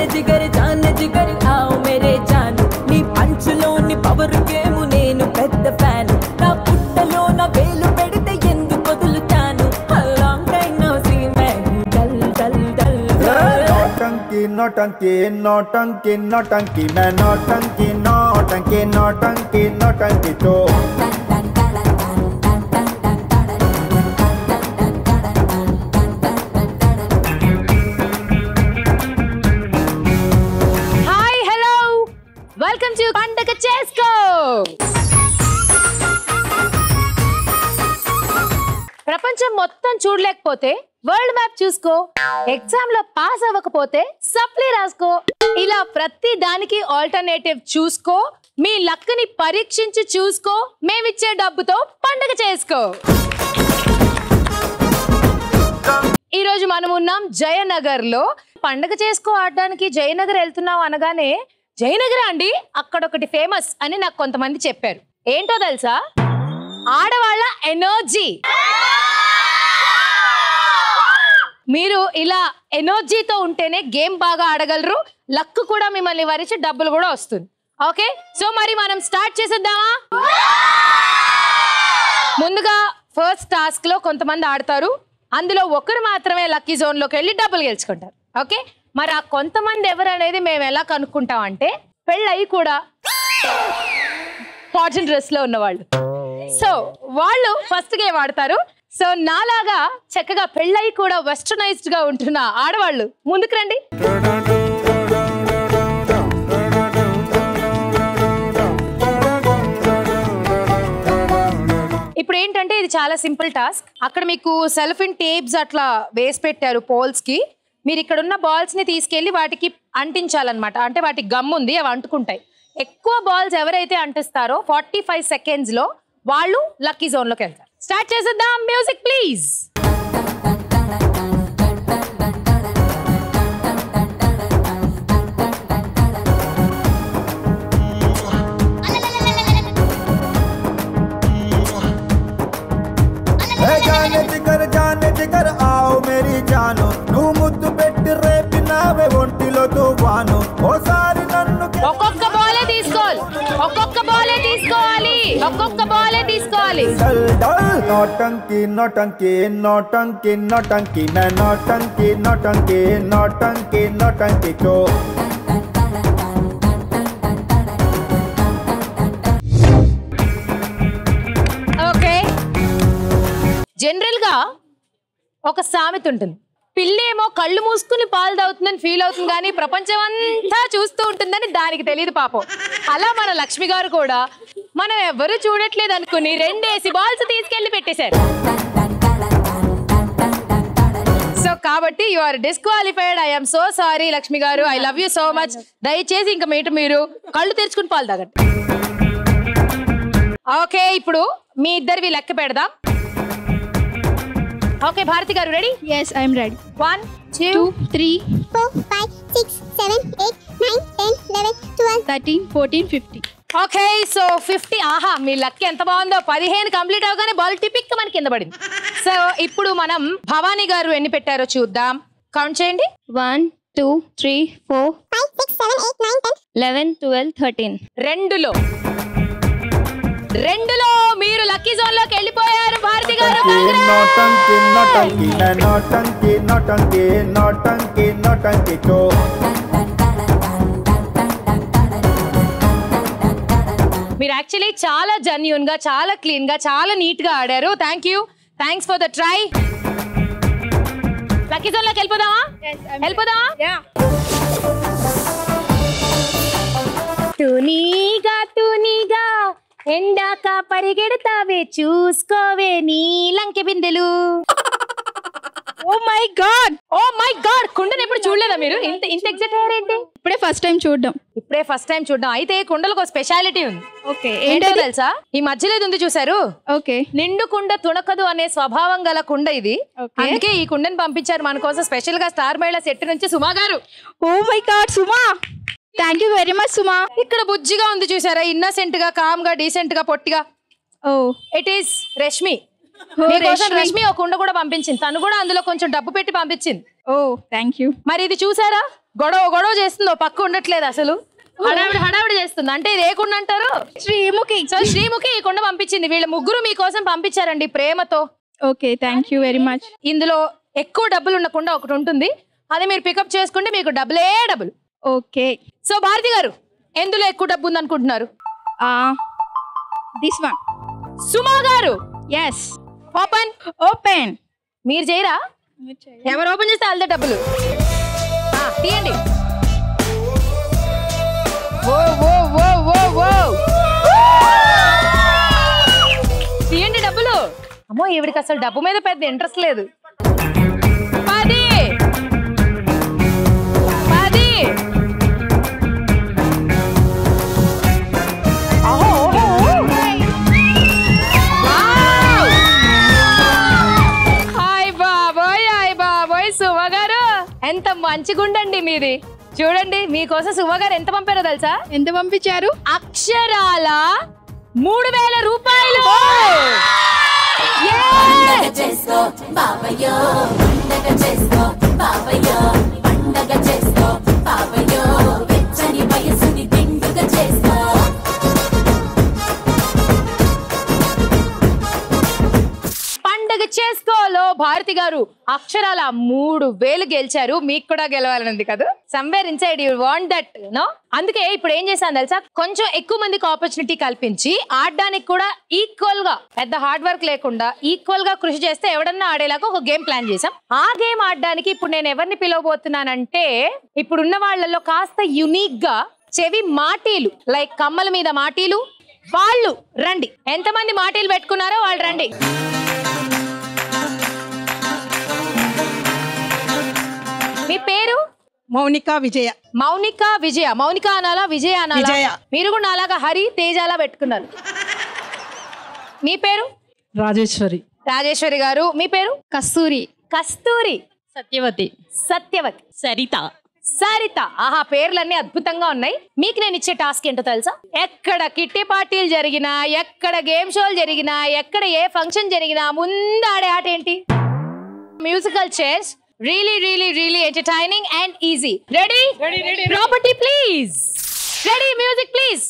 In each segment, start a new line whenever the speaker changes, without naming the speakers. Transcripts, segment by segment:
Jigar John Jigar ఆవు మేరే John నీ పంచులోని power game నేను పెద్ద ఫ్యాన్ నా పుట్టలో నా వేలు పెడితే ఎందుకు వదులుతాను లాంగ్ టైం నో సీ మే డల్ డల్ డల్
नौटंकी नौटंकी नौटंकी नौटंकी मैं नौटंकी नौटंकी नौटंकी नौटंकी तो
హాయ్ హలో వెల్కమ్ టు పండగ చేసుకో ప్రపంచం మొత్తం చూడలేకపోతే వరల్డ్ మ్యాప్ చూసుకో ఎగ్జామ్ లో పాస్ అవ్వకపోతే సప్లీ రాసుకో ఇలా ప్రతి దానికి ఆల్టర్నేటివ్ చూసుకో మీ లక్ని పరీక్షించి చూసుకో మేమిచ్చే డబ్బుతో పండగ చేసుకో ఈ రోజు మనం ఉన్నాం జయనగర్ లో పండగ చేసుకో ఆడడానికి జయనగర్ వెళ్తున్నాం అనగానే జయనగర్ అండి అక్కడ ఒకటి ఫేమస్ అని నాకు కొంతమంది చెప్పారు ఏంటో తెలుసా ఆడవాళ్ళ ఎనర్జీ మీరు ఇలా ఎనర్జీతో ఉంటేనే గేమ్ బాగా ఆడగలరు లక్ కూడా మిమ్మల్ని వరిచి డబ్బులు కూడా వస్తుంది ఓకే సో మరి మనం స్టార్ట్ చేసేద్దామా ముందుగా ఫస్ట్ టాస్క్ లో కొంతమంది ఆడతారు అందులో ఒకరు మాత్రమే లక్కీ జోన్ లోకి వెళ్ళి డబ్బులు గెలుచుకుంటారు ఓకే మరి ఆ కొంతమంది ఎవరు అనేది మేము ఎలా కనుక్కుంటాం అంటే పెళ్ళయి కూడా ఫార్చ్యూన్ డ్రెస్ లో ఉన్నవాళ్ళు సో వాళ్ళు ఫస్ట్ గేమ్ ఆడతారు సో నాలాగా చక్కగా పెళ్ళయి కూడా వెస్టర్నైజ్డ్ గా ఉంటున్న ఆడవాళ్ళు ముందుకు రండి ఇప్పుడు ఏంటంటే ఇది చాలా సింపుల్ టాస్క్ అక్కడ మీకు సెల్ఫ్ ఇన్ టేప్స్ అట్లా వేసి పెట్టారు పోల్స్ కి మీరు ఇక్కడ ఉన్న బాల్స్ ని తీసుకెళ్లి వాటికి అంటించాలన్నమాట అంటే వాటికి గమ్ ఉంది అవి అంటుకుంటాయి ఎక్కువ బాల్స్ ఎవరైతే అంటిస్తారో ఫార్టీ ఫైవ్ సెకండ్స్ లో వాళ్ళు లక్కీ జోన్ లోకి వెళ్తారు స్టార్ట్ చేసేద్దాం మ్యూజిక్ ప్లీజ్
ఏ జానే జిగర్ జానే జిగర్ ఆవు మేరీ జాను నువ్వు ముద్దు పెట్టి రేపినావే ఒంటిలో తువ్వాను ఓసారి నన్ను గే-
ఒక్కొక్క బాలే తీసుకోవాలి ఒక్కొక్క బాలే తీసుకోవాలి ఒక్కొక్క బాలే తీసుకోవాలి
डल डल नौटंकी नौटंकी नौटंकी नौटंकी मैं नौटंकी नौटंकी नौटंकी नौटंकी तो
ఓకే జనరల్ గా ఒక సామెత ఉంటుంది పిల్లేమో కళ్ళు మూసుకుని పాలు తాగుతుందని ఫీల్ అవుతుంది కానీ ప్రపంచం అంతా చూస్తూ ఉంటుందని దానికి తెలియదు పాపం అలా మన లక్ష్మి గారు కూడా మనం ఎవరు చూడట్లేదు అనుకుని రెండేసి బాల్స్ తీసుకెళ్లి పెట్టేశారు సో కాబట్టి you are disqualified I'm so sorry Lakshmi గారు I love you so much దయచేసి ఇంకా మీట మీరు కళ్ళు తెరుచుకుని పాలు తాగండి ఓకే ఇప్పుడు మీ ఇద్దరివి లెక్క పెడదాం ఓకే భారతి గారు ready
Yes, I'm ready.
One two
Two, three,
four, five, six, seven, eight, nine, ten, eleven, twelve.
13, 14, 15.
Okay so fifty ఆహా మీ లక్ ఎంత బాగుందో పదిహేను కంప్లీట్ అవగానే బాల్ టిపిక్ మన కింద పడింది సో ఇప్పుడు మనం భవానీ గారు ఎన్ని పెట్టారో చూద్దాం కౌంట్ చేయండి
1, 2, 3, 4,
Five, six, seven, eight, nine, ten.
11, 12, 13.
రెండులో రెండులో మీరు లక్కీ జోన్ లోకి వెళ్ళిపోయారు భారతి గారు
नौटंकी नौटंकी मैं नौटंकी नौटंकी नौटंकी नौटंकी तो
మీరు యాక్చువల్లీ చాలా జెన్యున్ గా చాలా క్లీన్ గా చాలా నీట్ గా ఆడారు thank you thanks for the try lucky zone లోకి వెళ్ళిపోదామా వెళ్ళిపోదామా తునీగా తునీగా ఎండాక పరిగెడతావే చూసుకోవే నీలంకె బిందెలు oh my god oh my god కుండను ఎప్పుడు చూడలేదా మీరు ఇంత ఇంత ఎగ్జైట్ అయ్యారేంటి
ఇప్పుడే ఫస్ట్ టైం చూడడం
ఇప్పుడే ఫస్ట్ టైం చూడడం అయితే కుండలకు ఒక స్పెషాలిటీ ఉంది
ఓకే
ఏంటో
ఏంటది
తెలుసా ఈ మధ్యలో ఇది ఉంది చూసారు
ఓకే
నిండు కుండ తుణకదు అనే స్వభావం గల కుండ ఇది
Okay.
అందుకే ఈ కుండని పంపించారు మన కోసం స్పెషల్ గా స్టార్ మహిళ సెట్ నుంచి సుమా గారు
oh my god Suma thank you very much Suma
ఇక్కడ బుజ్జిగా ఉంది చూసారా ఇన్నసెంట్ గా కామ్ గా డీసెంట్ గా పొట్టిగా
oh
it is Rashmi
oh,
మీకోసం
రష్మి.
రష్మి ఒక కుండ కూడా పంపించింది తను కూడా అందులో కొంచెం డబ్బు పెట్టి పంపించింది
ఓ థ్యాంక్ యూ
మరి ఇది చూసారా గొడవ గొడవ చేస్తుంది ఓ పక్క ఉండట్లేదు అసలు హడావిడి హడావిడి చేస్తుంది అంటే ఇది ఏ కుండ అంటారు
శ్రీముఖి
సో శ్రీముఖి ఈ కుండ పంపించింది వీళ్ళ ముగ్గురు మీకోసం పంపించారండి ప్రేమతో
okay thank you very much
ఇందులో ఎక్కువ డబ్బులు ఉండకుండా ఒకటి ఉంటుంది అది మీరు పికప్ చేసుకుంటే మీకు డబ్బులే డబ్బులు
ఓకే
సో భారతి గారు ఎందులో ఎక్కువ డబ్బు ఉంది అనుకుంటున్నారు
దిస్ వన్
సుమా గారు
ఎస్
ఓపెన్
ఓపెన్
మీరు చేయరా ఎవరు ఓపెన్ చేస్తే వాళ్ళదే డబ్బులు ఆ, తీయండి ఓ ఓ ఓ ఓ ఓ తీయండి డబ్బులు అమ్మో ఈవిడికి అసలు డబ్బు మీద పెద్ద ఇంట్రెస్ట్ లేదు పది పది అహో, ఓహో, ఓ. వావ్! హాయ్ బాబోయ్ హాయ్ బాబోయ్ సుమ గారు ఎంత మంచిగుండండి మీది చూడండి మీకోసం సుమ గారు ఎంత పంపారో తెలుసా
ఎంత పంపించారు
అక్షరాల మూడు వేల రూపాయలు Yes!
పండగ చేసుకో బాబయ్యో పండగ చేసుకో బాబయ్యో పండగ చేసుకో బాబయ్యో వెచ్చని వయసుని తిండుగ చేసుకో
పండగ చేసుకోలో భారతి గారు అక్షరాల మూడు వేలు గెలిచారు మీకు కూడా గెలవాలనుంది కదా somewhere inside you want that no అందుకే ఇప్పుడు ఏం చేశాను తెలుసా కొంచెం ఎక్కువ మందికి ఆపర్చునిటీ కల్పించి ఆడడానికి కూడా ఈక్వల్ గా పెద్ద హార్డ్ వర్క్ లేకుండా ఈక్వల్ గా కృషి చేస్తే ఎవడన్నా ఆడేలాగా ఒక గేమ్ ప్లాన్ చేశాం ఆ గేమ్ ఆడడానికి ఇప్పుడు నేను ఎవరిని పిలవబోతున్నానంటే ఇప్పుడున్న వాళ్ళలో కాస్త యునిక్ గా చెవి మాటీలు లైక్ కమ్మల మీద మాటీలు వాళ్ళు రండి ఎంతమంది మాటీలు పెట్టుకున్నారో వాళ్ళు రండి మీ పేరు
మౌనిక విజయ
మౌనిక విజయ మౌనిక అనాలా విజయ అనాలా
విజయ.
మీరు కూడా నాలాగా హరి తేజాలా పెట్టుకున్నారు మీ పేరు
రాజేశ్వరి
రాజేశ్వరి గారు మీ పేరు
కస్తూరి
కస్తూరి
సత్యవతి
సత్యవతి
సరిత
సరిత ఆహా పేర్లన్నీ అద్భుతంగా ఉన్నాయి మీకు నేను ఇచ్చే టాస్క్ ఏంటో తెలుసా ఎక్కడ కిట్టి పార్టీలు జరిగినా ఎక్కడ గేమ్ షోలు జరిగినా ఎక్కడ ఏ ఫంక్షన్ జరిగినా ముందు ఆడే ఆట ఏంటి musical chairs really really really entertaining and easy ready property please ready music please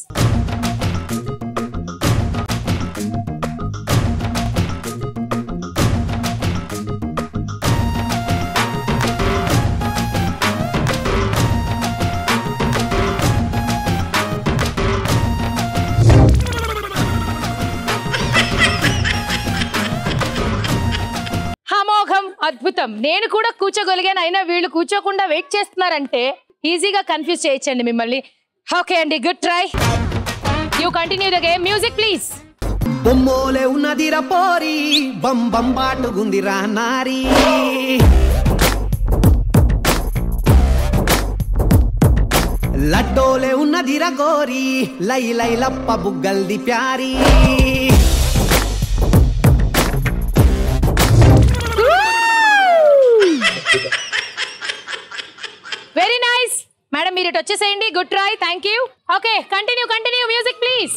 అమోఘం అద్భుతం నేను కూడా కూర్చోగలిగాను అయినా వీళ్ళు కూర్చోకుండా వెయిట్ చేస్తున్నారంటే ఈజీగా కన్ఫ్యూజ్ చేయొచ్చండి మిమ్మల్ని ఓకే అండి good try you continue the game music please
బొమ్మోలే ఉన్నదిరా పోరి బం బం బాటుగుందిరా నారి లడ్డోలే ఉన్నదిరా గోరి లై లై లప్ప బుగ్గల్ది ప్యారీ
వెరీ నైస్ మేడం మీరు ఇటు వచ్చేసేయండి good try thank you okay continue continue music please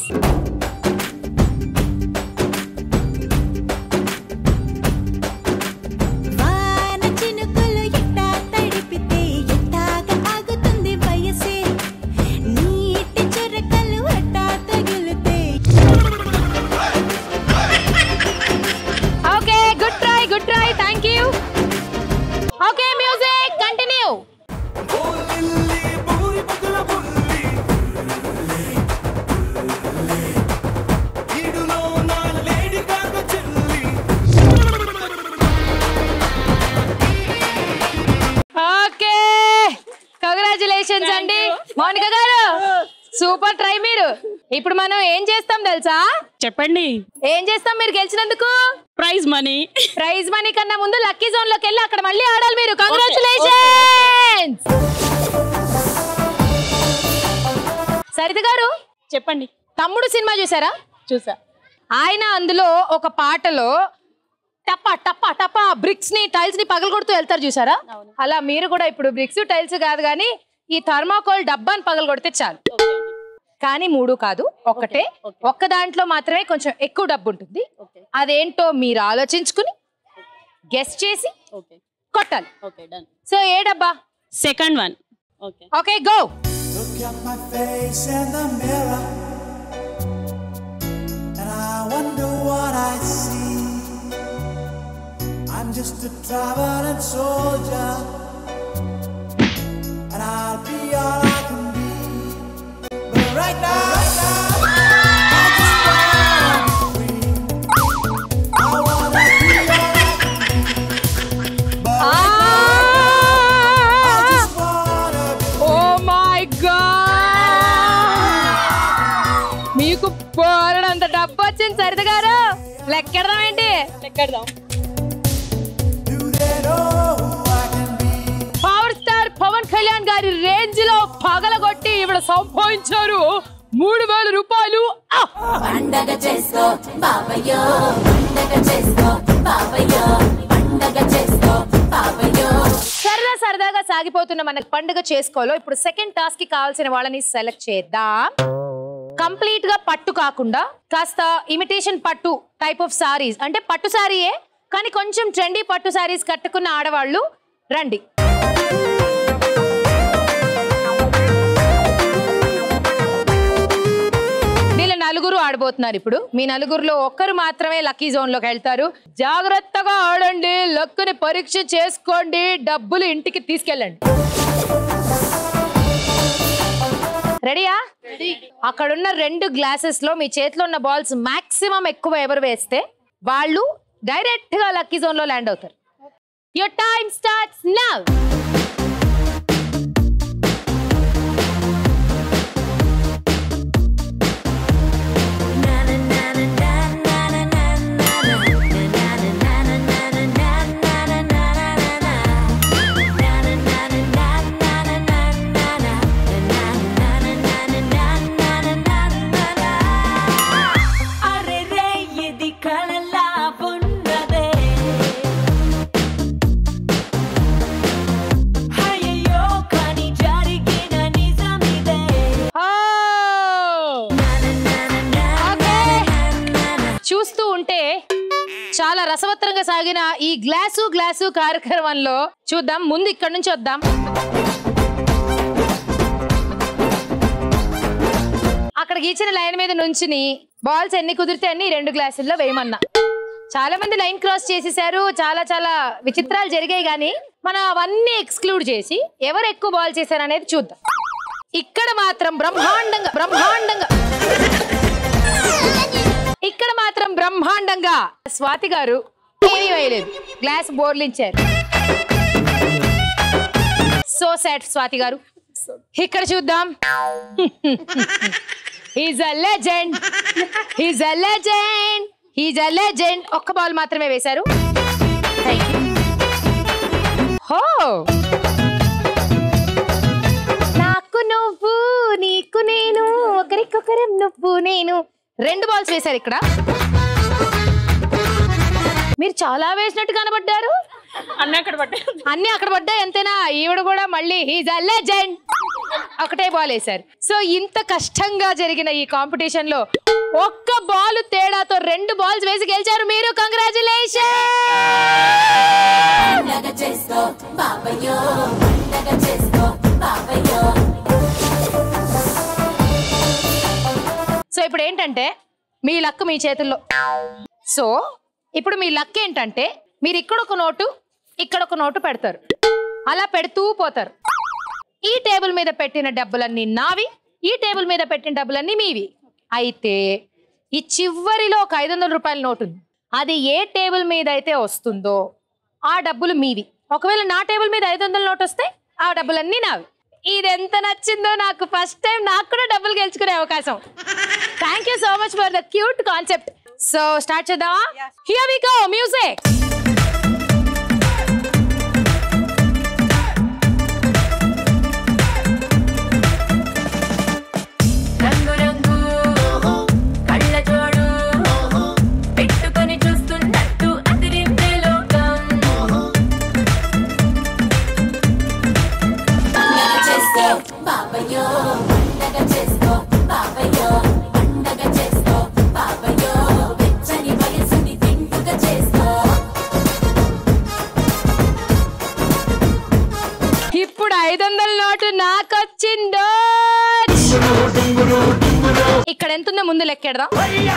వాన చినుకులు ఎట్టా తడిపితే ఎట్టాగా ఆగుతుంది వయసే నీటి చురకలు అట్టా తగిలితే
okay good try good try thank you okay music continue okay congratulations అండి మౌనిక గారు సూపర్ ట్రై మీరు ఇప్పుడు మనం ఏం చేస్తాం తెలుసా
చెప్పండి
ఏం చేస్తాం మీరు గెలిచినందుకు
ప్రైజ్ మనీ
ప్రైజ్ మనీ కన్నా ముందు లక్కీ జోన్ లోకి వెళ్ళి అక్కడ మళ్ళీ ఆడాలి మీరు కంగ్రాచులేషన్స్ సరిత గారు
చెప్పండి
తమ్ముడు సినిమా చూసారా
చూసా
ఆయన అందులో ఒక పాటలో టపా టపా టపా బ్రిక్స్ ని టైల్స్ ని పగలగొడుతూ వెళ్తారు చూసారా అలా మీరు కూడా ఇప్పుడు బ్రిక్స్ టైల్స్ కాదు కానీ ఈ థర్మాకోల్ డబ్బాని పగలగొడితే చాలు కానీ మూడు కాదు ఒక్కటే ఒక్క దాంట్లో మాత్రమే కొంచెం ఎక్కువ డబ్బు ఉంటుంది అదేంటో మీరు ఆలోచించుకుని గెస్ట్ చేసి
ఓకే
కొట్టాలి
ఓకే డన్
సో ఏ డబ్బా
second one okay
okay go
Look at my face in the mirror, and I wonder what I see. I'm just a traveling soldier, and I'll be all I can be. But right now, right now, I just wanna be free. I wanna be all I can be. But right now, I just wanna be
oh my god మీకు పోరడంత డబ్బు వచ్చింది సరిత గారు లెక్కెడదాం ఏంటి
ఎక్కడదాం
Do they know who I can be?
Power star Pawan Kalyan గారి range లో పగలగొట్టి ఇప్పుడు సంపాదించారు మూడు వేల రూపాయలు ఆ!
పండగ చేసుకో బాబయ్యో పండగ చేసుకో బాబయ్యో పండగ చేసుకో బాబయ్యో
సరదా సరదాగా సాగిపోతున్న మన పండుగ చేసుకోలో ఇప్పుడు సెకండ్ టాస్క్ కి కావాల్సిన వాళ్ళని సెలెక్ట్ చేద్దాం కంప్లీట్ గా పట్టు కాకుండా కాస్త ఇమిటేషన్ పట్టు టైప్ ఆఫ్ సారీస్ అంటే పట్టు సారీయే కానీ కొంచెం ట్రెండీ పట్టు సారీస్ కట్టుకున్న ఆడవాళ్ళు రండి వీళ్ళ నలుగురు ఆడబోతున్నారు ఇప్పుడు మీ నలుగురులో ఒక్కరు మాత్రమే లక్కీ జోన్ లోకి వెళ్తారు జాగ్రత్తగా ఆడండి లక్కుని పరీక్ష చేసుకోండి డబ్బులు ఇంటికి తీసుకెళ్ళండి రెడీయా అక్కడున్న రెండు గ్లాసెస్ లో మీ చేతిలో ఉన్న బాల్స్ మాక్సిమం ఎక్కువ ఎవరు వేస్తే వాళ్ళు డైరెక్ట్ గా లక్కీ జోన్ లో ల్యాండ్ అవుతారు యువర్ టైం స్టార్ట్స్ నౌ
అరే రే ఇది కళలా ఉన్నదే అయ్యో కానీ జరిగిన నిజమిదే
చూస్తూ ఉంటే చాలా రసవత్తరంగా సాగిన ఈ గ్లాసు గ్లాసు కార్యక్రమంలో చూద్దాం ముందు ఇక్కడ నుంచి వద్దాం అక్కడ గీచిన లైన్ మీద నుంచుని బాల్స్ ఎన్ని కుదిరితే అన్ని రెండు గ్లాసుల్లో వేయమన్నా చాలా మంది లైన్ క్రాస్ చేసేసారు చాలా చాలా విచిత్రాలు జరిగాయి కానీ మనం అవన్నీ ఎక్స్క్లూడ్ చేసి ఎవరు ఎక్కువ బాల్ చేశారు అనేది చూద్దాం ఇక్కడ మాత్రం బ్రహ్మాండంగా బ్రహ్మాండంగా ఇక్కడ మాత్రం బ్రహ్మాండంగా స్వాతి గారు ఏమీ వేయలేదు గ్లాస్ బోర్లించారు సో సాడ్ స్వాతి గారు ఇక్కడ చూద్దాం is a legend is a legend is a legend ఒక్క బాల్ మాత్రమే వేశారు Thank you. హో నాకు నువ్వు నీకు నేను ఒకరికొకరం నువ్వు నేను రెండు బాల్స్ వేశారు ఇక్కడ మీరు చాలా వేసినట్టు కనబడ్డారు
అన్న అక్కడ పట్టే
అన్ని అక్కడ పడ్డాయి అంతేనా ఈవిడ కూడా మళ్ళీ హీజ్ అ లెజెండ్ ఒకటే బాల్ వేశారు సో ఇంత కష్టంగా జరిగిన ఈ కాంపిటీషన్ లో ఒక్క బాల్ తేడాతో రెండు బాల్స్ వేసి గెలిచారు మీరు కంగ్రాచులేషన్
పండగ చేసుకో బాబయ్యో పండగ చేసుకో బాబయ్యో
సో ఇప్పుడు ఏంటంటే మీ లక్ మీ చేతుల్లో సో ఇప్పుడు మీ లక్ ఏంటంటే మీరు ఇక్కడ ఒక నోటు ఇక్కడ ఒక నోటు పెడతారు అలా పెడుతూ పోతారు ఈ టేబుల్ మీద పెట్టిన డబ్బులన్నీ నావి ఈ టేబుల్ మీద పెట్టిన డబ్బులన్నీ మీవి అయితే ఈ చివరిలో ఒక ఐదు వందల రూపాయల నోటు ఉంది అది ఏ టేబుల్ మీద అయితే వస్తుందో ఆ డబ్బులు మీవి ఒకవేళ నా టేబుల్ మీద ఐదు వందల నోట్ వస్తే ఆ డబ్బులన్నీ నావి ఇది ఎంత నచ్చిందో నాకు ఫస్ట్ టైం నాకు కూడా డబ్బులు గెలుచుకునే అవకాశం thank you so much for the cute concept so start చేద్దామా హియర్ వి గో మ్యూజిక్
రంగు రంగు కళ్ళ జోడు పెట్టుకొని చూస్తున్నట్టు అదిరిందే లోకం పండగ చేసుకో బాబయ్యో పండగ చేసుకో బాబయ్యో పండగ చేసుకో బాబయ్యో వెచ్చని వయసుని తింటుగా చేసుకో
ఇప్పుడు ఐదు వందల నోటు నాకొచ్చిందో ఇక్కడ ఎంత ఉందో ముందు లెక్కెడదాం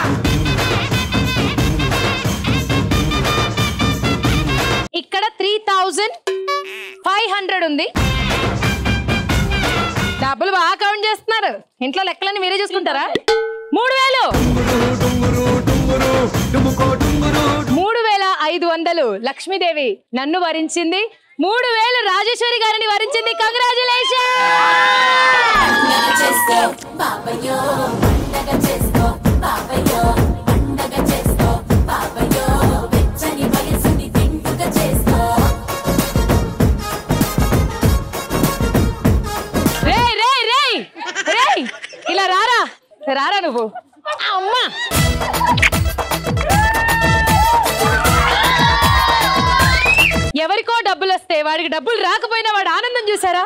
ఇక్కడ త్రీ థౌజండ్ ఫైవ్ హండ్రెడ్ ఉంది డబ్బులు బాగా కౌంట్ చేస్తున్నారు ఇంట్లో లెక్కలన్నీ మీరే చూసుకుంటారా మూడు వేలు మూడు వేల ఐదు వందలు లక్ష్మీదేవి నన్ను వరించింది మూడు వేలు రాజేశ్వరి గారిని వరించింది కంగ్రాచులేషన్ రేయ్ రేయ్ రేయ్ రేయ్ ఇలా రారా రారా నువ్వు అమ్మా ఎవరికో డబ్బులు వస్తే వాడికి డబ్బులు రాకపోయినా వాడు ఆనందం చూసారా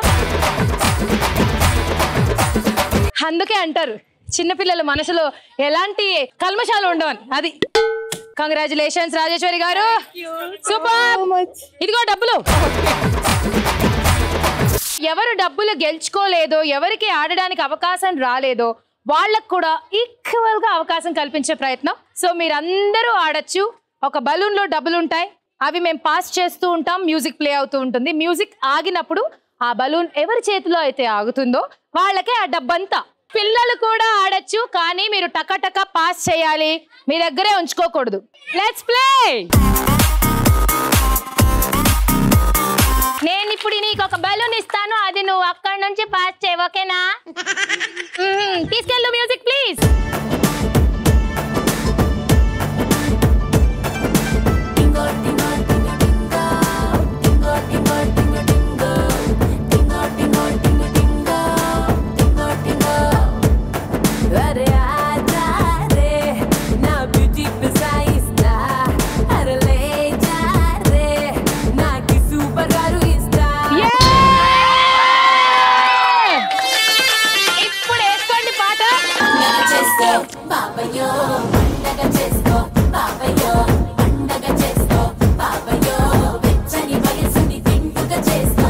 అందుకే అంటారు చిన్నపిల్లల మనసులో ఎలాంటి కల్మషాలు ఉండవని అది కంగ్రాచులేషన్స్ రాజేశ్వరి గారు సూపర్ ఇదిగో డబ్బులు ఎవరు డబ్బులు గెలుచుకోలేదో ఎవరికి ఆడడానికి అవకాశం రాలేదో వాళ్ళకు కూడా ఈక్వల్ గా అవకాశం కల్పించే ప్రయత్నం సో మీరందరూ ఆడొచ్చు ఒక బలూన్ లో డబ్బులు ఉంటాయి అవి మేము పాస్ చేస్తూ ఉంటాం మ్యూజిక్ ప్లే అవుతూ ఉంటుంది మ్యూజిక్ ఆగినప్పుడు ఆ బలూన్ ఎవరి చేతిలో అయితే ఆగుతుందో వాళ్ళకే ఆ డబ్బంతా పిల్లలు కూడా ఆడొచ్చు కానీ మీరు టక పాస్ చేయాలి మీ దగ్గరే ఉంచుకోకూడదు లెట్స్ ప్లే నేను ఇప్పుడు నీకు ఒక బలూన్ ఇస్తాను అది నువ్వు అక్కడ నుంచి పాస్ చేయి ఓకేనా మ్మ్, తీసుకెళ్ళు మ్యూజిక్ ప్లీజ్
అరే ఆజా రే నా బ్యూటీ పిసాయిస్తా అరే లే జా రే నాకి సూపర్ గారు ఇస్తా
ఇప్పుడు వేసుకోండి పాట
చేసుకో బాబయ్యో పండగ చేసుకో బాబయ్యో పండగ చేసుకో బాబయ్యో వెచ్చని వయసుని తింటుగా చేసుకో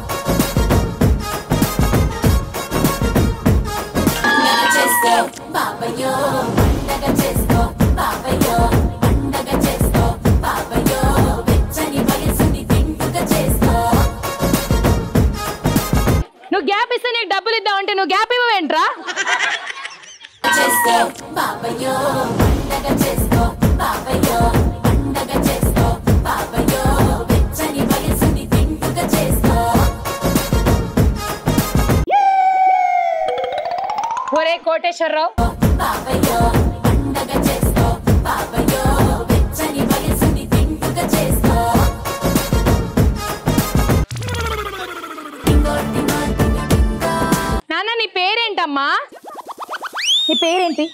పండగ చేసుకో బాబయ్యో పండగ చేసుకో బాబయ్యో పండగ చేసుకో బాబయ్యో వెచ్చని వయసుని తింటుగా చేసుకో
నువ్వు గ్యాప్ ఇస్తే నీకు డబ్బులు ఇద్దాం అంటే నువ్వు గ్యాప్ ఇవ్వవేంట్రా
చేసుకో బాబయ్యో పండగ చేసుకో బాబయ్యో పండగ చేసుకో బాబయ్యో వెచ్చని వయసుని తింటుగా చేసుకో
ఒరే కోటేశ్వరరావు
బాబయ్యో పండగ చేసుకో బాబయ్యో వెచ్చని వయసుని తింటుగా చేసుకో టింగో టింగో టింగో టింగో
నాన్న నీ పేరేంటమ్మా నీ పేరేంటి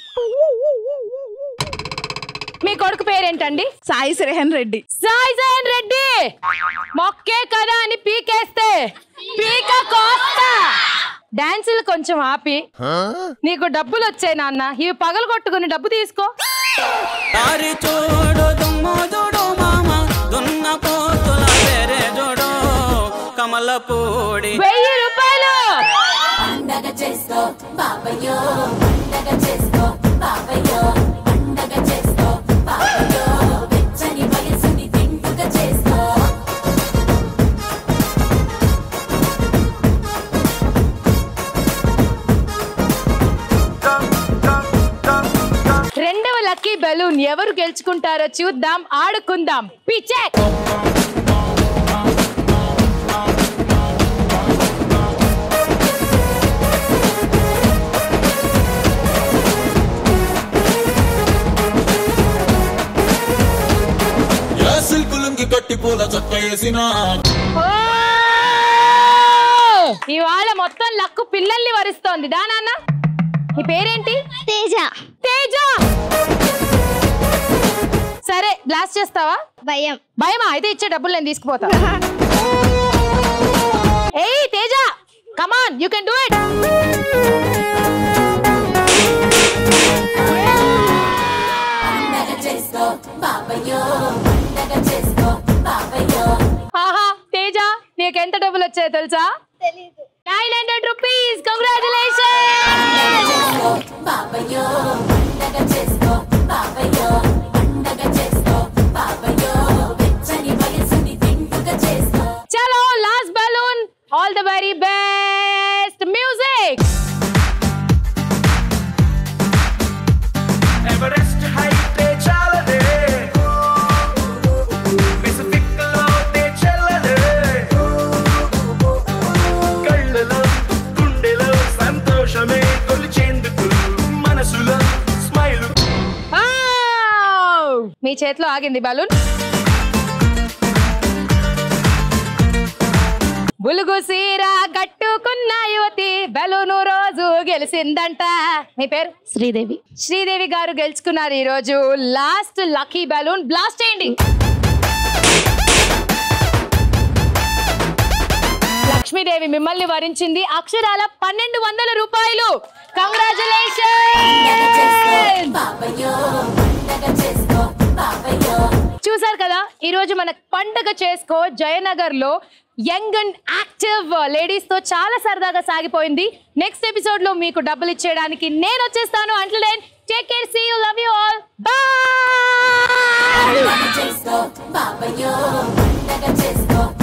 మీ కొడుకు పేరేంటండి
సాయి శ్రేహన్ రెడ్డి
సాయి జయన్ రెడ్డి మొక్కే కదా అని పీకేస్తే పీక కోస్తా డాన్సులు కొంచెం ఆపి నీకు డబ్బులు వచ్చాయి నాన్న ఇవి పగలు కొట్టుకుని డబ్బు తీసుకో
దారి చూడు దుమ్ము చూడు మామ దున్న పోతుల వేరే చూడు కమలపూడి
వెయ్యి రూపాయలు
పండగ చేసుకో బాబయ్యో పండగ చేసుకో బాబయ్యో పండగ చేసుకో బాబయ్యో వెచ్చని వయసుని తింటుగా చేసుకో
రెండవ లక్కీ బెలూన్ ఎవరు గెలుచుకుంటారో చూద్దాం ఆడుకుందాం పిచ్చే
సిల్క్ లుంగి కట్టి పూల చొక్క వేసిన
ఓ! ఇవాళ మొత్తం లక్కు పిల్లల్ని వరిస్తోంది దా నాన్న నీ పేరేంటి
తేజ
తేజ సరే బ్లాస్ట్ చేస్తావా
భయం
భయమా అయితే ఇచ్చే డబ్బులు నేను తీసుకుపోతా ఏయ్ Teja come on you can do it
పండగ చేసుకో బాబయ్యో పండగ చేసుకో బాబయ్యో
ఆహా తేజ నీకు ఎంత డబ్బులు వచ్చాయో తెలుసా
తెలీదు
నైన్ హండ్రెడ్ రూపీస్ కంగ్రాచులేషన్
బాబయ్యో పండగ చేసుకో బాబయ్యో పండగ చేసుకో బాబయ్యో వెచ్చని వయసుని తింటుగా చేసుకో
చలో last balloon all the very best music
Everest హైటే చాలదే పెసిఫిక్ లోతే చెల్లదే కళ్ళలో గుండెలో సంతోషమే కొలిచేందుకు మనసులో స్మైల్
మీ చేతిలో ఆగింది బలూన్ బులుగు సీర కట్టుకున్న యువతి బెలూను రోజు గెలిచిందంట మీ పేరు
శ్రీదేవి
శ్రీదేవి గారు గెలుచుకున్నారు ఈ రోజు లాస్ట్ లక్కీ బెలూన్ బ్లాస్ట్ చేయండి లక్ష్మీదేవి మిమ్మల్ని వరించింది అక్షరాల పన్నెండు వందల రూపాయలు కంగ్రాచులేషన్
బాబయ్యో పండగ చేసుకో బాబయ్యో
చూసారు కదా ఈ రోజు మన పండగ చేసుకో జయనగర్ లో యంగ్ అండ్ యాక్టివ్ లేడీస్ తో చాలా సరదాగా సాగిపోయింది నెక్స్ట్ ఎపిసోడ్ లో మీకు డబ్బులు ఇచ్చేయడానికి నేను వచ్చేస్తాను అంట్లు then take care see you love you all bye
చేసుకో బాబయ్యో పండగ చేసుకో